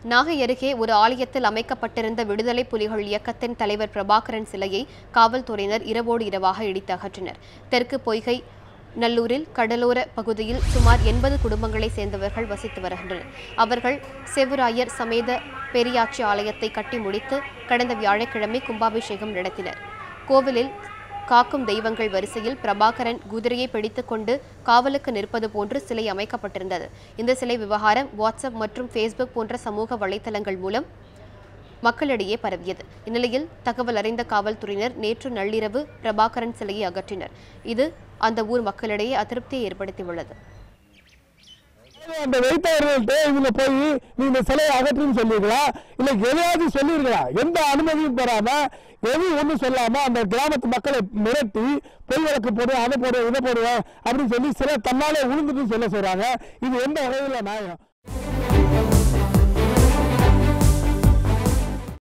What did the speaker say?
நாகை அருகே ஒரு ஆலயத்தில் அமைக்கப்பட்டிருந்த விடுதலை புலிகள் இயக்கத்தின் தலைவர் பிரபாகரன் சிலையை காவல்துறையினர் இரவோடு இரவாக இடித்து அகற்றினர் தெற்கு பொய்கை நல்லூரில் கடலோர பகுதியில் சுமார் எண்பது குடும்பங்களைச் சேர்ந்தவர்கள் வசித்து வருகின்றனர் அவர்கள் செவுராயர் சமேத பெரியாச்சி ஆலயத்தை கட்டி முடித்து கடந்த வியாழக்கிழமை கும்பாபிஷேகம் நடத்தினர் கோவிலில் காக்கும் தெய்வங்கள் வரிசையில் பிரபாகரன் குதிரையை பிடித்துக் கொண்டு காவலுக்கு நிற்பது போன்று சிலை அமைக்கப்பட்டிருந்தது இந்த சிலை விவகாரம் வாட்ஸ்அப் மற்றும் ஃபேஸ்புக் போன்ற சமூக வலைத்தளங்கள் மூலம் மக்களிடையே பரவியது இந்நிலையில் தகவல் அறிந்த காவல்துறையினர் நேற்று நள்ளிரவு பிரபாகரன் சிலையை அகற்றினர் இது அந்த ஊர் மக்களிடையே அதிருப்தியை ஏற்படுத்தியுள்ளது அந்த வைத்தவர்கள்ட்ட இவங்க போய் நீ இந்த சிலையை அகற்றுன்னு சொல்லிருக்கலாம் இல்ல எதையாவது சொல்லிருக்கலாம் எந்த அனுமதியும் பெறாம எதுவும் ஒண்ணும் சொல்லாம அந்த கிராமத்து மக்களை மிரட்டி பொய் வழக்கு போடுவேன் அதை போடுவேன் இதை போடுவேன் அப்படின்னு சொல்லி சிலை தன்னாலே உளுந்துட்டு சொல்ல சொல்றாங்க இது எந்த வகையில நியாயம்